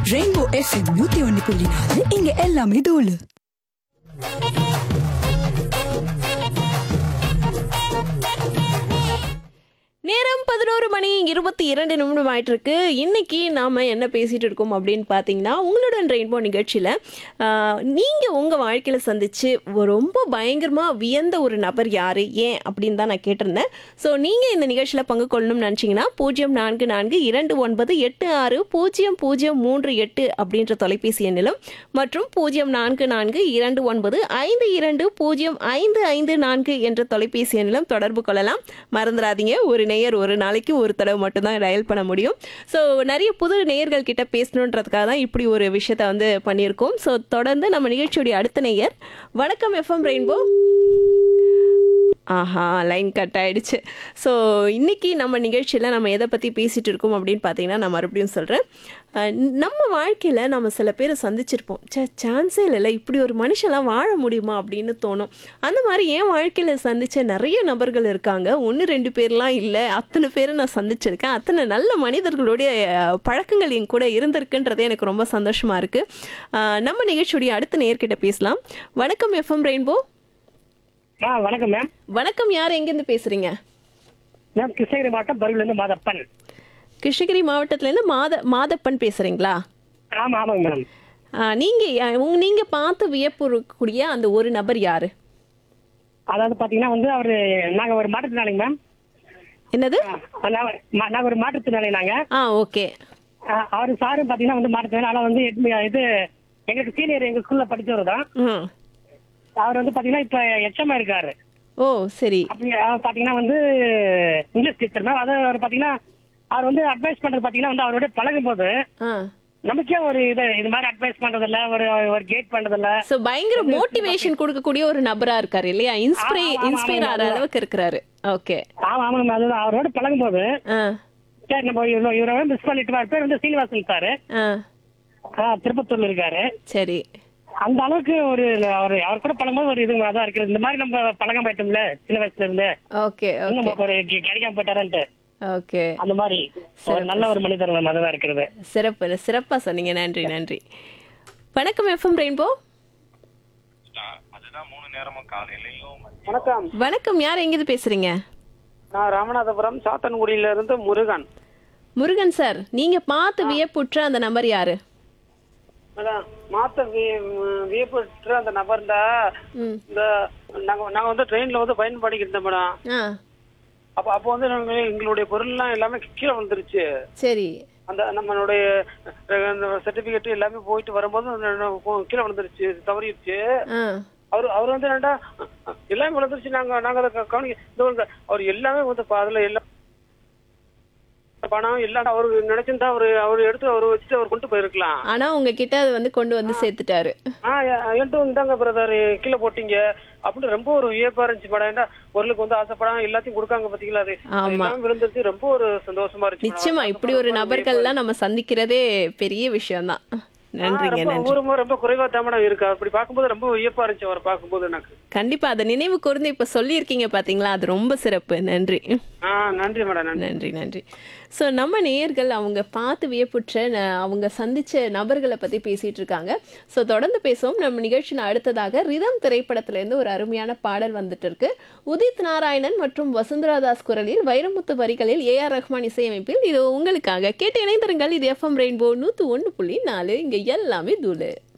Rainbow FM நூத்தி ஒன்னு புள்ளி நாலு இங்க எல்லாமே தூளு நேரம் பதினோரு மணி இருபத்தி இரண்டு நிமிடம் ஆயிட்டு இருக்கு இன்னைக்கு நாம என்ன பேசிட்டு இருக்கோம் அப்படின்னு பார்த்தீங்கன்னா உங்களுடன் ரெயின்போ நிகழ்ச்சியில் நீங்கள் உங்கள் வாழ்க்கையில் சந்திச்சு ஒரு ரொம்ப பயங்கரமாக வியந்த ஒரு நபர் யார் ஏன் அப்படின்னு தான் நான் கேட்டிருந்தேன் ஸோ நீங்கள் இந்த நிகழ்ச்சியில் பங்கு கொள்ளணும்னு நினச்சிங்கன்னா பூஜ்ஜியம் நான்கு நான்கு இரண்டு ஒன்பது எட்டு ஆறு பூஜ்ஜியம் பூஜ்ஜியம் மூன்று எட்டு அப்படின்ற தொலைபேசி எண்ணிலும் மற்றும் பூஜ்ஜியம் நான்கு நான்கு இரண்டு ஒன்பது ஐந்து இரண்டு பூஜ்ஜியம் ஐந்து ஐந்து நான்கு என்ற தொலைபேசி எண்ணிலும் தொடர்பு கொள்ளலாம் மறந்துடாதீங்க ஒரு நேயர் ஒரு நாளைக்கு ஒரு தடவை மட்டும்தான் டயல் பண்ண முடியும் ஸோ நிறைய புது நேயர்கள் கிட்ட பேசணுன்றதுக்காக தான் இப்படி ஒரு விஷயத்த வந்து பண்ணியிருக்கோம் ஸோ தொடர்ந்து நம்ம நிகழ்ச்சியுடைய அடுத்த நேயர் வணக்கம் எஃப்எம் ரெயின்போ ஆஹா லைன் கட் ஆயிடுச்சு ஸோ இன்னைக்கு நம்ம நிகழ்ச்சியில் நம்ம எதை பற்றி பேசிகிட்டு இருக்கோம் அப்படின்னு பார்த்தீங்கன்னா நான் மறுபடியும் சொல்கிறேன் நம்ம வாழ்க்கையில் நம்ம சில பேரை சந்திச்சிருப்போம் சே சான்ஸே இல்லைல்ல இப்படி ஒரு மனுஷன்லாம் வாழ முடியுமா அப்படின்னு தோணும் அந்த மாதிரி என் வாழ்க்கையில் சந்தித்த நிறைய நபர்கள் இருக்காங்க ஒன்று ரெண்டு பேர்லாம் இல்லை அத்தனை பேரை நான் சந்திச்சிருக்கேன் அத்தனை நல்ல மனிதர்களுடைய அஹ், பழக்கங்கள் என் கூட இருந்திருக்குன்றதே எனக்கு ரொம்ப சந்தோஷமாக இருக்குது நம்ம நிகழ்ச்சியுடைய அடுத்த நேர்கிட்ட பேசலாம் வணக்கம் எஃப்எம் ரெயின்போ ஆ வணக்கம் மேம் வணக்கம் யார் எங்கேருந்து பேசுறீங்க மேம் கிருஷ்ணகிரி மாவட்டம் பருவிலேருந்து மாதப்பன் கிருஷ்ணகிரி மாவட்டத்துலேருந்து மாத மாதப்பன் பேசுறீங்களா ஆமாம் ஆமாங்க மேம் ஆ, நீங்க யா- உங்க நீங்க பார்த்து வியப்புறக்கூடிய அந்த ஒரு நபர் யாரு அதாவது பார்த்தீங்கன்னா வந்து அவர் நாங்கள் ஒரு மாற்றுத்திறனாளிங்க மேம் என்னது நாங்கள் ஒரு மாற்றுத்திறனாளி நாங்கள் ஆ ஓகே அவர் சாரும் பார்த்தீங்கன்னா வந்து மாற்றுத்திறனாளி ஆனால் வந்து எட்டு- இது எங்களுக்கு சீனியர் எங்கள் ஸ்கூலில் படித்தவர் தான் ம் அவர் வந்து பார்த்தீங்கன்னா இப்போ எச்எம்மா இருக்காரு ஓ சரி அப்படி அவர் பார்த்தீங்கன்னா வந்து இங்கிலீஷ் டீச்சர் மேம் அதாவது அவர் பார்த்தீங்கன்னா அவர் வந்து அட்வைஸ் பண்ணுறது பார்த்தீங்கன்னா வந்து அவரோட பழகும் போது ஆ நமக்கே ஒரு இது இது மாதிரி அட்வைஸ் பண்றதில்ல ஒரு ஒரு கேட் பண்றதில்ல ஸோ பயங்கர மோட்டிவேஷன் கொடுக்கக்கூடிய ஒரு நபரா இருக்காரு இல்லையா இன்ஸ்பிரே ஆமா, ஆமா, இன்ஸ்பயர் ஆகிற ஆமா. அளவுக்கு இருக்கிறாரு ஓகே ஆமா ஆமாங்க அதுதான் அவரோட பழகும் போது ஆ சரி நம்ம இவரை இவரை மிஸ் பண்ணிட்டு வர பேர் வந்து சீனிவாசன் சார் ஆ திருப்பத்தூர்ல இருக்காரு சரி அந்த அளவுக்கு ஒரு அவர் அவர் கூட பழகும்போது ஒரு இது தான் இருக்குது இந்த மாதிரி நம்ம பழகம் போயிட்டோம்ல சின்ன வயசுல இருந்து ஓகே இன்னும் ஓகே நமக்கு ஒரு கி- கிடைக்காம போயிட்டாரன்ட்டு ஓகே அந்த மாதிரி ஒரு நல்ல ஒரு மனிதர் நம்ம அதுதான் இருக்கிறது சிறப்பு சிறப்பா சொன்னீங்க நன்றி நன்றி வணக்கம் எஃப்எம் ரெயின்போ அதுதான் மூணு நேரமும் காலையிலயும் வணக்கம் வணக்கம் யார் எங்கேருந்து பேசுறீங்க நான் ராமநாதபுரம் சாத்தன்குடியில இருந்து முருகன் முருகன் சார் நீங்க பார்த்து வியப்புற்ற அந்த நபர் யாரு அதான் மாத்த வி- வியப்புற்ற அந்த நபர் இந்த ம் இந்த நாங்க நாங்க வந்து ட்ரெயின்ல வந்து பயன்படுத்திக்கிட்டு இருந்தோம் மேடம் ஆ அப்ப அப்போ வந்து நாங்க எங்களுடைய பொருள்லாம் எல்லாமே கீழே வந்துருச்சு சரி அந்த நம்மளுடைய சர்டிபிகேட் எல்லாமே போயிட்டு வரும்போது அந்த ந- கீழே வந்துருச்சு தவறிடுச்சு ஆ அவர் அவர் வந்து என்னடா எல்லாமே விழுந்துருச்சு நாங்க நாங்க அதை கவனிக்க இந்த பாருங்க, அவர் எல்லாமே வந்து ப- அதுல எல்லாம் பணம் எல்லாம் அவரு நினைச்சிருந்தா அவரு அவர் எடுத்து அவர் வச்சுட்டு அவர் கொண்டு போயிருக்கலாம் ஆனா உங்ககிட்ட அது வந்து கொண்டு வந்து சேர்த்துட்டாரு ஆ என்கிட்ட இந்தாங்க பிரதர் கீழே போட்டீங்க அப்படின்னு ரொம்ப ஒரு வியப்பா இருந்துச்சு மேடம் ஏன்னா பொருளுக்கு வந்து ஆசைப்படாம எல்லாத்தையும் கொடுக்காங்க பாத்தீங்களா அது ஆமா. எல்லாம் விழுந்துருச்சு ரொம்ப ஒரு சந்தோஷமா இருந்துச்சு நிச்சயமா இப்படி ஒரு நபர்கள்லாம் நம்ம சந்திக்கிறதே பெரிய விஷயம்தான் நன்றிங்க நன்றி ஊருமா ரொம்ப குறைவா தான் மேடம் இருக்கு அப்படி பார்க்கும்போது ரொம்ப வியப்பா இருந்துச்சு அவரை பார்க்கும்போது எனக்கு கண்டிப்பா அதை நினைவு கூர்ந்து இப்ப சொல்லியிருக்கீங்க பாத்தீங்களா அது ரொம்ப சிறப்பு நன்றி ஆ நன்றி மேடம் நன்றி நன்றி நன்றி ஸோ நம்ம நேயர்கள் அவங்க பார்த்து வியப்புற்ற ந- அவங்க சந்திச்ச நபர்களை பற்றி பேசிட்டு இருக்காங்க ஸோ தொடர்ந்து பேசுவோம் நம்ம நிகழ்ச்சியில் அடுத்ததாக ரிதம் திரைப்படத்திலேருந்து ஒரு அருமையான பாடல் வந்துட்டு இருக்கு உதித் நாராயணன் மற்றும் வசுந்தரா தாஸ் குரலில் வைரமுத்து வரிகளில் ஏ ஆர் ரஹ்மான் இசையமைப்பில் இது உங்களுக்காக கேட்டு இணைந்திருங்கள் இது எஃப்எம் ரெயின்போ நூற்று ஒன்று புள்ளி நாலு இங்கே எல்லாமே தூளு